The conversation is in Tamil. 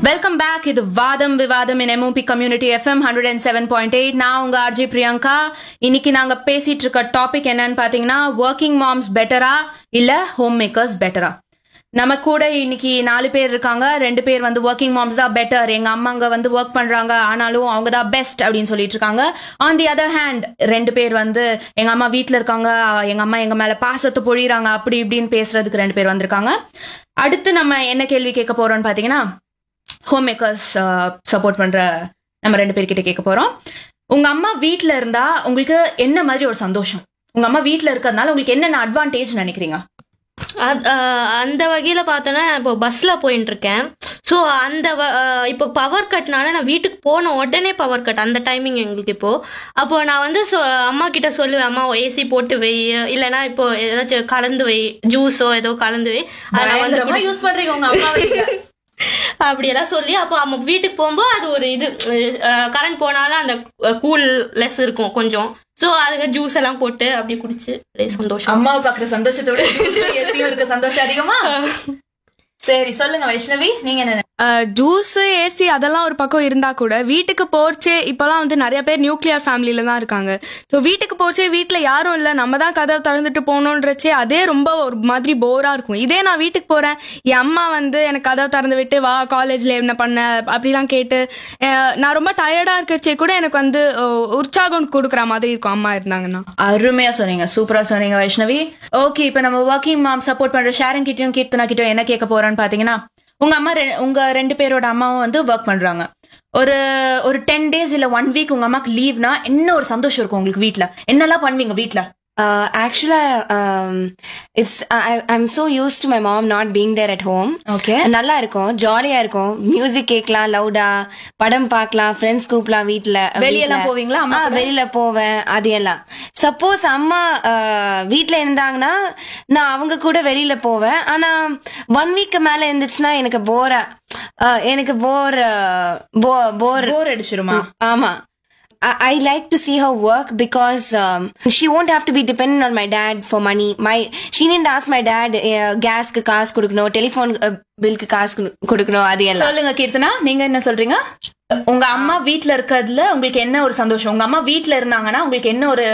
வெல்கம் பேக் இது வாதம் விவாதம் in MOP community FM hundred and seven point eight நான் உங்க ஆர்ஜி பிரியங்கா இன்னைக்கு நாங்க பேசிட்டு இருக்க டாபிக் என்னன்னு பாத்தீங்கன்னா ஒர்க்கிங் மாம்ஸ் பெட்டரா இல்ல ஹோம் மேக்கர்ஸ் பெட்டரா நம்ம கூட இன்னைக்கு நாலு பேர் இருக்காங்க ரெண்டு பேர் வந்து ஒர்க்கிங் மாம்ஸ் தான் பெட்டர் எங்க அம்மாங்க வந்து ஒர்க் பண்றாங்க ஆனாலும் அவங்க தான் பெஸ்ட் அப்படின்னு சொல்லிட்டு இருக்காங்க ஆன் தி அதர் ஹேண்ட் ரெண்டு பேர் வந்து எங்க அம்மா வீட்ல இருக்காங்க எங்க அம்மா எங்க மேல பாசத்தை பொழிறாங்க அப்படி இப்படின்னு பேசுறதுக்கு ரெண்டு பேர் வந்திருக்காங்க அடுத்து நம்ம என்ன கேள்வி கேட்க போறோம்னு பாத்தீங்கன்னா ஹோம் மேக்கர்ஸ் சப்போர்ட் பண்ற நம்ம ரெண்டு பேர்கிட்ட கேட்க போறோம் உங்க அம்மா வீட்ல இருந்தா உங்களுக்கு என்ன மாதிரி ஒரு சந்தோஷம் உங்க அம்மா வீட்ல இருக்கிறதுனால உங்களுக்கு என்னென்ன அட்வான்டேஜ் நினைக்கிறீங்க அத்- ஆஹ் அந்த வகையில பார்த்தோன்னா நான் இப்போ பஸ்ல போயிட்டு இருக்கேன் ஸோ அந்த வ- ஆஹ் இப்போ பவர் கட்னால நான் வீட்டுக்கு போன உடனே பவர் கட் அந்த டைமிங் எங்களுக்கு இப்போ அப்போ நான் வந்து சொ- அம்மா கிட்ட சொல்லுவேன் அம்மா ஏசி போட்டு வை இல்லைன்னா இப்போ ஏதாச்சும் கலந்து வை ஜூஸோ ஏதோ கலந்து வை அதை நான் வந்து பயங்கரமா யூஸ் பண்றீங்க உங்க அம்மா அப்படியெல்லாம் சொல்லி அப்போ அம்மா வீட்டுக்கு போகும்போது அது ஒரு இது கரண்ட் போனாலும் அந்த கூல் லெஸ் இருக்கும் கொஞ்சம் ஸோ அதுக்கு ஜூஸ் எல்லாம் போட்டு அப்படியே குடிச்சு அப்படியே சந்தோஷம் அம்மாவை பாக்குற சந்தோஷத்தை விட ஏசியும் இருக்க சந்தோஷம் அதிகமா சரி சொல்லுங்க வைஷ்ணவி நீங்க என்ன ஜூஸ் ஏசி அதெல்லாம் ஒரு பக்கம் இருந்தா கூட வீட்டுக்கு போர்ச்சே இப்பெல்லாம் வந்து நிறைய பேர் நியூக்ளியர் ஃபேமிலியில தான் இருக்காங்க ஸோ வீட்டுக்கு போர்ச்சே வீட்டில் யாரும் இல்லை நம்ம தான் கதவை திறந்துட்டு போகணுன்றச்சே அதே ரொம்ப ஒரு மாதிரி போரா இருக்கும் இதே நான் வீட்டுக்கு போறேன் என் அம்மா வந்து எனக்கு கதவை திறந்து விட்டு வா காலேஜ்ல என்ன பண்ண அப்படிலாம் கேட்டு அஹ், நான் ரொம்ப டயர்டா இருக்கச்சே கூட எனக்கு வந்து அஹ், உற்சாகம் கொடுக்குற மாதிரி இருக்கும் அம்மா இருந்தாங்கன்னா அருமையா சொன்னீங்க சூப்பரா சொன்னீங்க வைஷ்ணவி ஓகே இப்ப நம்ம ஒர்க்கிங் மாம் சப்போர்ட் பண்ற ஷேரன் கிட்டயும் கீர்த்தனா கிட்டயும் என்ன கேட்க போறோம்னு பாத்தீங்கன்னா உங்க அம்மா ரெ- உங்க ரெண்டு பேரோட அம்மாவும் வந்து ஒர்க் பண்றாங்க ஒரு ஒரு டென் டேஸ் இல்ல ஒன் வீக் உங்க அம்மாக்கு லீவ்னா என்ன ஒரு சந்தோஷம் இருக்கும் உங்களுக்கு வீட்ல என்னெல்லாம் பண்ணுவீங்க வீட்ல Uh, actually, um, it's I, I'm so used to my mom not being there at home. Okay நல்லா இருக்கும் ஜாலியா இருக்கும் மியூசிக் கேட்கலாம் லவுடா படம் பார்க்கலாம் ஃப்ரெண்ட்ஸ் கூப்பிடலாம் வீட்ல வெளியெல்லாம் வீட்ல. போவீங்களா அம்மா ஆ, வெளியில போவேன் அது எல்லாம் சப்போஸ் அம்மா அஹ், வீட்ல இருந்தாங்கன்னா நான் அவங்க கூட வெளியில போவேன் ஆனா ஒன் வீக் மேல இருந்துச்சுன்னா எனக்கு போர எனக்கு போர் போர் போர் அடிச்சிருமா ஆமா I, I like to see her work because um, she won't have to be dependent on my dad for money. My she didn't ask my dad uh, gasக்கு காசு கொடுக்கணும் டெலிஃபோன் பில்க்கு காசு கொடு- கொடுக்கணும் அது எல்லாம் சொல்லுங்க கீர்த்தனா நீங்க என்ன சொல்றீங்க உங்க அம்மா வீட்ல இருக்கிறதுல உங்களுக்கு என்ன ஒரு சந்தோஷம் உங்க அம்மா வீட்ல இருந்தாங்கன்னா உங்களுக்கு என்ன ஒரு